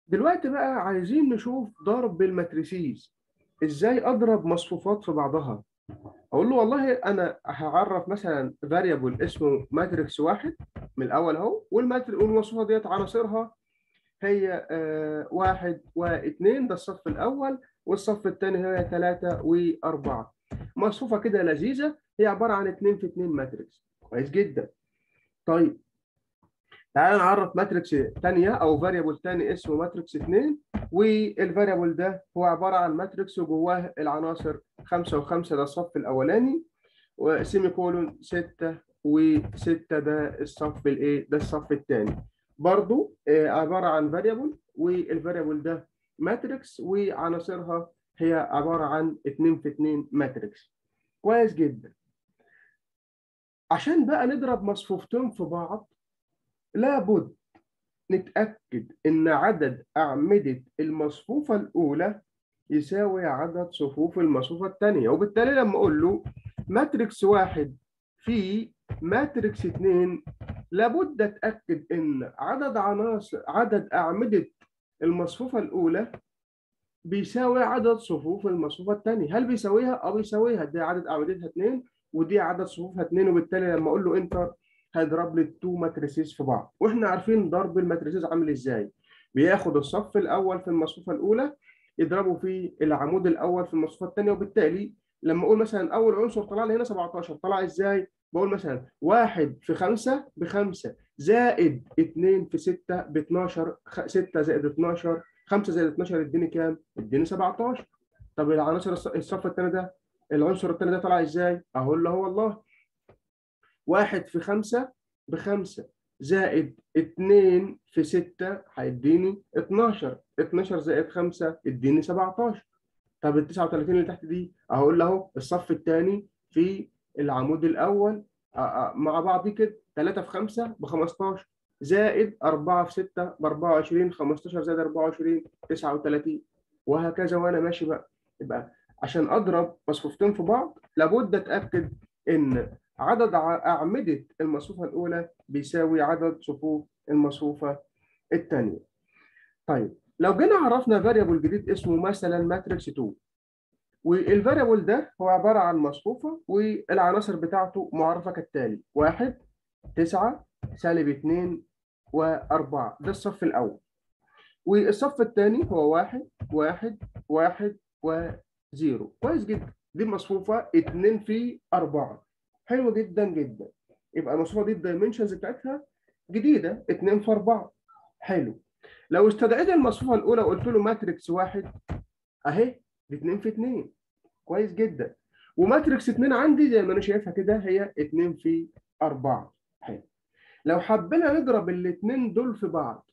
دلوقتي بقى عايزين نشوف ضرب بالماتريسيز ازاي اضرب مصفوفات في بعضها اقول له والله انا هعرف مثلا فاريبل اسمه ماتريكس واحد من الاول اهو والماتر والمصفوفه ديت عناصرها هي آه واحد واثنين ده الصف الاول والصف الثاني هي ثلاثة وأربعة مصفوفة كده لذيذة هي عبارة عن اتنين في اتنين ماتريكس كويس جدا طيب تعال نعرف ماتريكس ثانيه او فاريبل ثاني اسمه ماتريكس 2 والفاريبل ده هو عباره عن ماتريكس وجواه العناصر 5 و5 ده الصف الاولاني وسيمي كولون 6 و6 ده الصف الايه ده الصف الثاني برضو عباره عن فاريبل والفاريبل ده ماتريكس وعناصرها هي عباره عن 2 في 2 ماتريكس كويس جدا عشان بقى نضرب مصفوفتين في بعض لابد نتأكد إن عدد أعمدة المصفوفة الأولى يساوي عدد صفوف المصفوفة الثانية وبالتالي لما أقول له ماتريكس واحد في ماتريكس اثنين لابد أتأكد إن عدد عناصر عدد أعمدة المصفوفة الأولى بيساوي عدد صفوف المصفوفة الثانية هل بيساويها؟ أو بيساويها دي عدد أعمدتها اثنين ودي عدد صفوفها اثنين وبالتالي لما أقول له انتر هيضرب لي التو ماتريسيز في بعض واحنا عارفين ضرب الماتريسيز عامل ازاي بياخد الصف الاول في المصفوفه الاولى يضربه في العمود الاول في المصفوفه الثانيه وبالتالي لما اقول مثلا اول عنصر طلع لي هنا 17 طلع ازاي بقول مثلا 1 في 5 ب 5 زائد 2 في 6 ب 12 6 زائد 12 5 زائد 12 يديني كام؟ يديني 17 طب العناصر الصف الثاني ده العنصر الثاني ده طلع ازاي؟ اقول له هو والله واحد في خمسة بخمسة زائد اتنين في ستة هيديني 12 12 زائد خمسة اديني 17 طب ال 39 اللي تحت دي اقول له الصف الثاني في العمود الاول مع بعض كده 3 في 5 ب 15 زائد 4 في 6 ب 24 15 زائد 24 39 وهكذا وانا ماشي بقى يبقى عشان اضرب مصفوفتين في بعض لابد اتاكد ان عدد أعمدة المصفوفة الأولى بيساوي عدد صفوف المصفوفة الثانية. طيب لو جينا عرفنا فاريبل جديد اسمه مثلا ماتريكس 2 والفاريبل ده هو عبارة عن مصفوفة والعناصر بتاعته معرفة كالتالي 1 9 سالب 2 و4 ده الصف الأول والصف الثاني هو 1 1 1 و0 كويس جدا دي مصفوفة 2 في 4 حلو جدا جدا يبقى المصفوفه دي الدايمنشنز بتاعتها جديده 2 في 4 حلو لو استدعيت المصفوفه الاولى وقلت له ماتريكس واحد اهي ب 2 في 2 كويس جدا وماتريكس 2 عندي زي ما انا شايفها كده هي 2 في 4 حلو لو حبينا نضرب الاثنين دول في بعض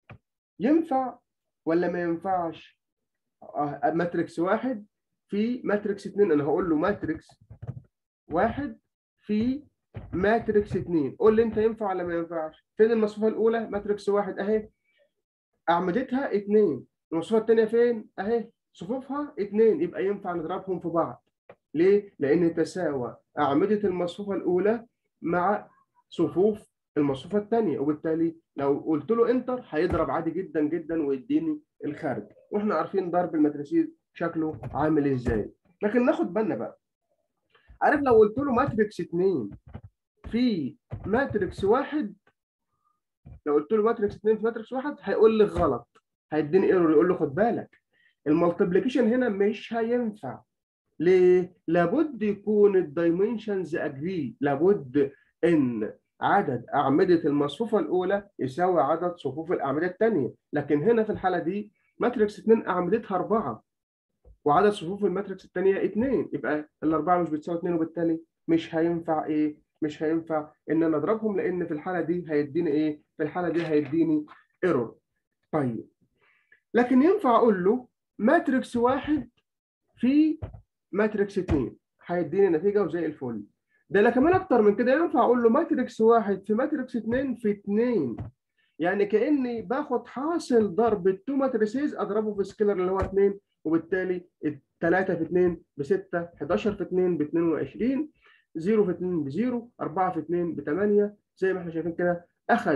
ينفع ولا ما ينفعش؟ آه ماتريكس واحد في ماتريكس 2 انا هقول له ماتريكس واحد في ماتريكس 2 قول لي انت ينفع ولا ما ينفعش فين المصفوفه الاولى ماتريكس واحد اهي اعمدتها 2 المصفوفه الثانيه فين اهي صفوفها 2 يبقى ينفع نضربهم في بعض ليه لان تساوى اعمده المصفوفه الاولى مع صفوف المصفوفه الثانيه وبالتالي لو قلت له انتر هيضرب عادي جدا جدا ويديني الخارج واحنا عارفين ضرب الماتريسيز شكله عامل ازاي لكن ناخد بالنا بقى عارف لو قلت له ماتريكس 2 في ماتريكس واحد لو قلت له ماتريكس 2 في ماتريكس واحد هيقول لي غلط هيديني ايرور يقول له خد بالك المالتيبليكيشن هنا مش هينفع ليه؟ لابد يكون الدايمنشنز اجري لابد ان عدد اعمده المصفوفه الاولى يساوي عدد صفوف الاعمده الثانيه لكن هنا في الحاله دي ماتريكس 2 اعمدتها 4 وعدد صفوف الماتريكس الثانيه 2 يبقى الاربعه مش بتساوي 2 وبالتالي مش هينفع ايه مش هينفع ان انا اضربهم لان في الحاله دي هيديني ايه في الحاله دي هيديني ايرور طيب لكن ينفع اقول له ماتريكس واحد في ماتريكس 2 هيديني نتيجه وزي الفل ده انا كمان اكتر من كده ينفع اقول له ماتريكس واحد في ماتريكس 2 في 2 يعني كاني باخد حاصل ضرب التو ماتريسيز اضربه في سكيلر اللي هو 2 وبالتالي 3 في 2 ب 6 11 في 2 ب 22 0 في 2 ب 0 4 في 2 ب 8 زي ما احنا شايفين كده اخذ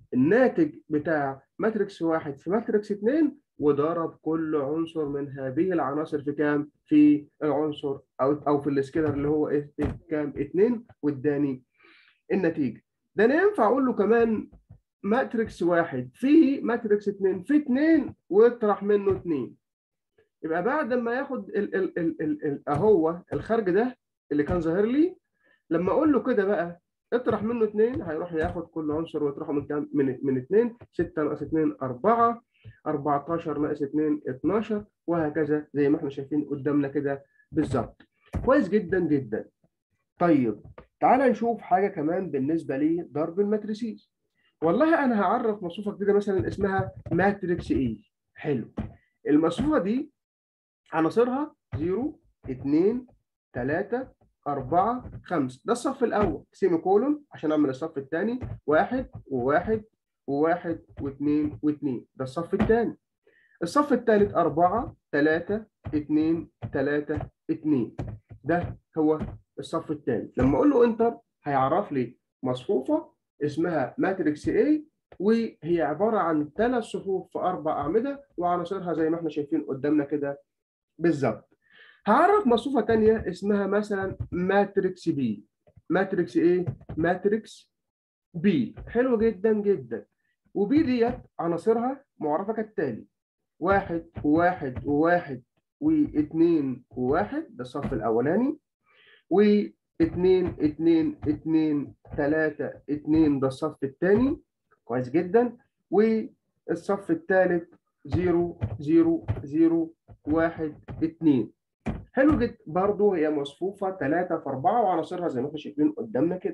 الناتج بتاع ماتريكس واحد في ماتريكس اثنين وضرب كل عنصر من هذه العناصر في كام؟ في العنصر او او في السكيلر اللي هو ايه كام؟ اثنين واداني النتيجه. ده انا ينفع اقول له كمان ماتريكس واحد في ماتريكس اثنين في اثنين واطرح منه اثنين. يبقى بعد ما ياخد ال ال ال ال ال اهو الخرج ده اللي كان ظاهر لي لما اقول له كده بقى اطرح منه اثنين هيروح ياخد كل عنصر ويطرحه من كام؟ من من اثنين 6 ناقص 2 4 14 ناقص 2 12 وهكذا زي ما احنا شايفين قدامنا كده بالظبط. كويس جدا جدا. طيب تعالى نشوف حاجه كمان بالنسبه لضرب الماتريسيز. والله انا هعرف مصفوفه جديده مثلا اسمها ماتريكس اي. حلو. المصفوفه دي عناصرها 0 2 3 4 5 ده الصف الاول سيمي كولون عشان اعمل الصف الثاني واحد وواحد وواحد واثنين واثنين ده الصف الثاني الصف الثالث 4 3 2 3 2 ده هو الصف الثاني لما اقول له انتر هيعرف لي مصفوفه اسمها ماتريكس A وهي عباره عن ثلاث صفوف في اربع اعمده وعناصرها زي ما احنا شايفين قدامنا كده بالظبط هعرف مصفوفة تانية اسمها مثلا ماتريكس بي ماتريكس ايه؟ ماتريكس بي حلو جدا جدا وبي ديت عناصرها معرفة كالتالي واحد وواحد وواحد واثنين وواحد ده الصف الأولاني واثنين اثنين اثنين ثلاثة اثنين ده الصف الثاني كويس جدا والصف الثالث زيرو زيرو زيرو واحد اثنين حلو جدا برضه هي مصفوفه 3 في 4 وعناصرها زي ما احنا شايفين قدامنا كده.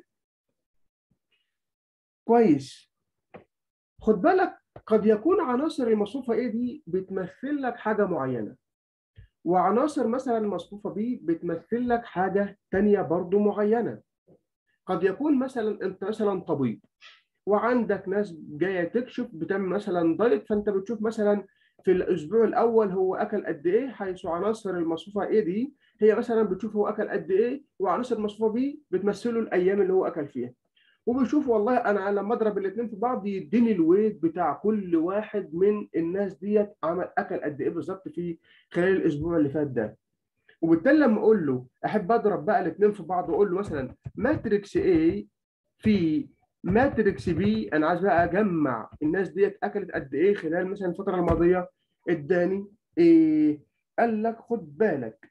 كويس. خد بالك قد يكون عناصر المصفوفه ايه دي بتمثل لك حاجه معينه. وعناصر مثلا المصفوفه بي بتمثل لك حاجه ثانيه برضه معينه. قد يكون مثلا انت مثلا طبيب وعندك ناس جايه تكشف بتعمل مثلا دايت فانت بتشوف مثلا في الاسبوع الاول هو اكل قد ايه حيث عناصر المصفوفه ايه دي هي مثلا بتشوف هو اكل قد ايه وعناصر المصفوفه بي بتمثله الايام اللي هو اكل فيها وبيشوف والله انا لما اضرب الاثنين في بعض يديني الويت بتاع كل واحد من الناس ديت عمل اكل قد ايه بالظبط في خلال الاسبوع اللي فات ده وبالتالي لما اقول له احب اضرب بقى الاثنين في بعض واقول له مثلا ماتريكس A في ماتريكس بي انا عايز بقى اجمع الناس ديت اكلت قد ايه خلال مثلا الفتره الماضيه اداني ايه قال لك خد بالك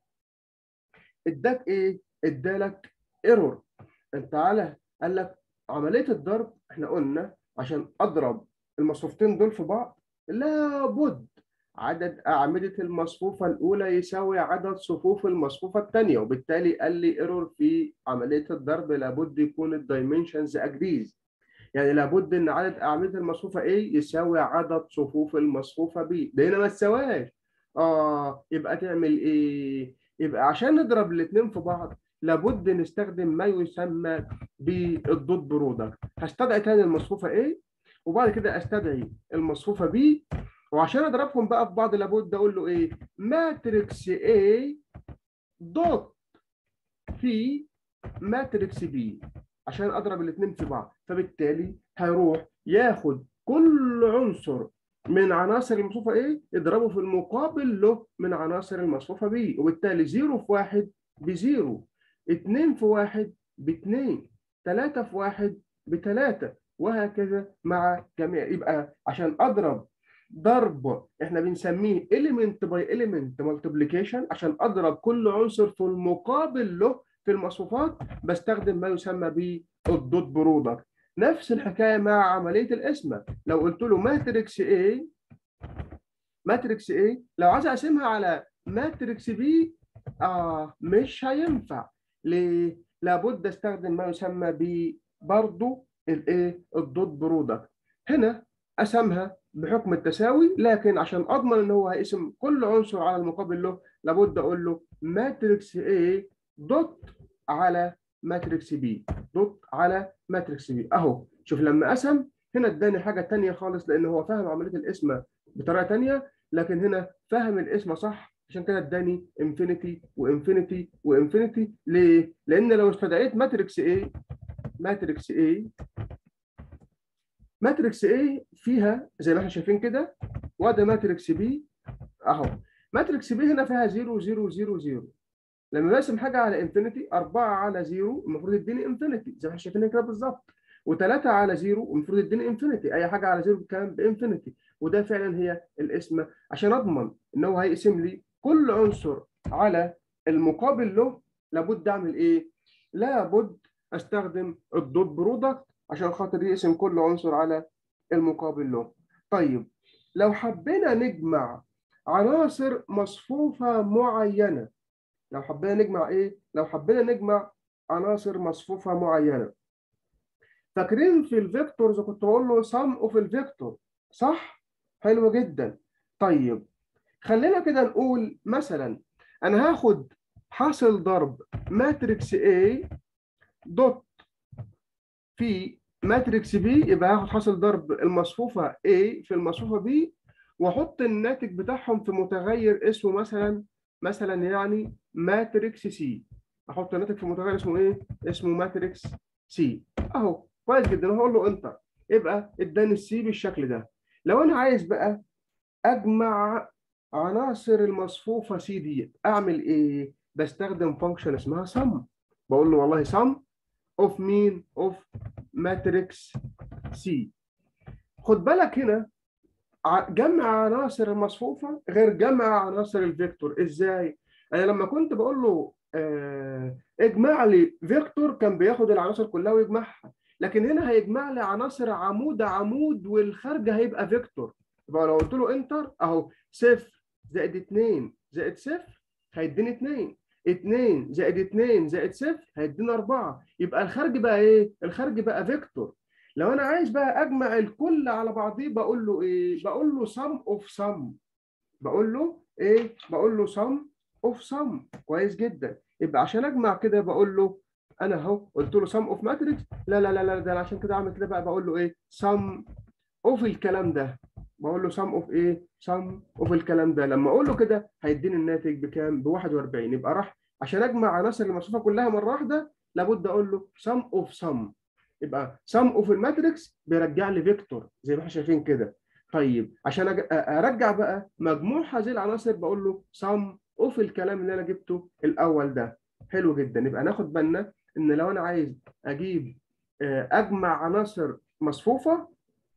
اداك ايه ادالك ايرور انت على قال لك عمليه الضرب احنا قلنا عشان اضرب المصفوفتين دول في بعض لابد عدد أعمدة المصفوفة الأولى يساوي عدد صفوف المصفوفة الثانية وبالتالي قال لي ايرور في عملية الضرب لابد يكون الدايمنشنز اجريز يعني لابد ان عدد أعمدة المصفوفة A يساوي عدد صفوف المصفوفة B ده هنا ما تساواش اه يبقى تعمل ايه؟ يبقى عشان نضرب الاثنين في بعض لابد نستخدم ما يسمى بالدوت برودكت هستدعي تاني المصفوفة A وبعد كده استدعي المصفوفة B وعشان اضربهم بقى في بعض لابد اقول له ايه ماتريكس A دوت في ماتريكس B عشان اضرب الاثنين في بعض فبالتالي هيروح ياخد كل عنصر من عناصر المصفوفه A يضربه في المقابل له من عناصر المصفوفه B وبالتالي 0 في 1 بزيرو 2 في 1 باثنين 3 في 1 بثلاثة وهكذا مع جميع يبقى عشان اضرب ضرب احنا بنسميه element by element multiplication عشان اضرب كل عنصر في المقابل له في المصفوفات بستخدم ما يسمى بالدوت برودكت نفس الحكايه مع عمليه القسمه لو قلت له ماتريكس A ماتريكس A لو عايز اقسمها على ماتريكس B اه مش هينفع ليه؟ لابد استخدم ما يسمى ب برضه الايه الدوت برودكت هنا قسمها بحكم التساوي لكن عشان اضمن ان هو هيقسم كل عنصر على المقابل له لابد اقول له ماتريكس A دوت على ماتريكس B دوت على ماتريكس B اهو شوف لما قسم هنا اداني حاجه ثانيه خالص لان هو فاهم عمليه القسمه بطريقه ثانيه لكن هنا فاهم القسمه صح عشان كده اداني انفينيتي وانفينيتي وانفينيتي ليه؟ لان لو استدعيت ماتريكس A ماتريكس A ماتريكس A فيها زي ما احنا شايفين كده وده ماتريكس B اهو ماتريكس B هنا فيها 0 0 0 0 لما برسم حاجه على انفينيتي 4 على 0 المفروض يديني انفينيتي زي ما احنا شايفين كده بالظبط و3 على 0 المفروض يديني انفينيتي اي حاجه على 0 بكام بانفينيتي وده فعلا هي القسمه عشان اضمن ان هو هيقسم لي كل عنصر على المقابل له لابد اعمل ايه؟ لابد استخدم الدوت برودكت عشان خاطر يقسم كل عنصر على المقابل له. طيب لو حبينا نجمع عناصر مصفوفه معينه لو حبينا نجمع ايه؟ لو حبينا نجمع عناصر مصفوفه معينه. فاكرين في الفيكتورز كنت بقول له سم اوف الفيكتور صح؟ حلو جدا. طيب خلينا كده نقول مثلا انا هاخد حاصل ضرب ماتريكس A دوت في ماتريكس B يبقى هاخد حاصل ضرب المصفوفة A في المصفوفة B واحط الناتج بتاعهم في متغير اسمه مثلا مثلا يعني ماتريكس C احط الناتج في متغير اسمه ايه؟ اسمه ماتريكس C اهو كويس جدا هقول له انتر يبقى اداني السي بالشكل ده لو انا عايز بقى اجمع عناصر المصفوفة سي دي اعمل ايه؟ بستخدم فانكشن اسمها sum بقول له والله sum of مين؟ of matrix C خد بالك هنا جمع عناصر المصفوفة غير جمع عناصر الفيكتور ازاي؟ انا لما كنت بقول له آه اجمع لي فيكتور كان بياخد العناصر كلها ويجمعها لكن هنا هيجمع لي عناصر عمود عمود والخارج هيبقى فيكتور يبقى لو قلت له انتر اهو صفر زائد 2 زائد صفر هيديني 2 2 زائد 2 زائد صفر هيدينا 4 يبقى الخارج بقى ايه؟ الخارج بقى فيكتور لو انا عايز بقى اجمع الكل على بعضيه بقول له ايه؟ بقول له sum of sum بقول له ايه؟ بقول له sum of sum كويس جدا يبقى عشان اجمع كده بقول له انا اهو قلت له sum of matrix لا لا لا لا ده انا عشان كده اعمل كده بقى بقول له ايه؟ sum of الكلام ده بقول له sum of ايه؟ sum of الكلام ده لما اقول له كده هيديني الناتج بكام؟ ب 41 يبقى راح عشان اجمع عناصر المصفوفه كلها مره واحده لابد اقول له sum of sum يبقى sum of الماتريكس بيرجع لي فيكتور زي ما احنا شايفين كده طيب عشان أج... ارجع بقى مجموع هذه العناصر بقول له sum of الكلام اللي انا جبته الاول ده حلو جدا يبقى ناخد بالنا ان لو انا عايز اجيب اجمع عناصر مصفوفه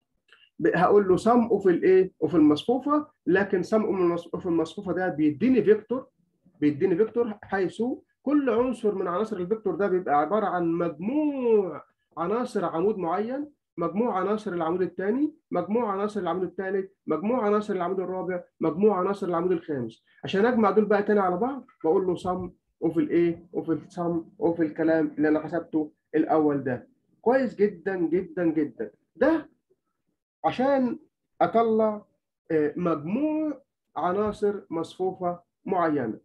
هقول له sum of الايه of المصفوفه لكن sum of المصفوفه ده بيديني فيكتور بيديني فيكتور حيث كل عنصر من عناصر الفيكتور ده بيبقى عباره عن مجموع عناصر عمود معين مجموع عناصر العمود الثاني مجموع عناصر العمود الثالث مجموع عناصر العمود الرابع مجموع عناصر العمود الخامس عشان اجمع دول بقى تاني على بعض بقول له sum of الايه of السم of الكلام اللي انا حسبته الاول ده كويس جدا جدا جدا ده عشان اطلع مجموع عناصر مصفوفه معينه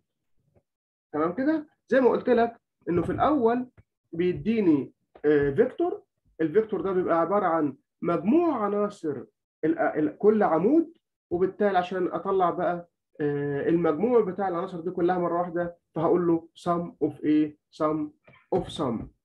تمام كده زي ما قلت لك انه في الاول بيديني فيكتور الفيكتور ده بيبقى عباره عن مجموع عناصر كل عمود وبالتالي عشان اطلع بقى المجموع بتاع العناصر دي كلها مره واحده فهقول له sum of ايه sum of sum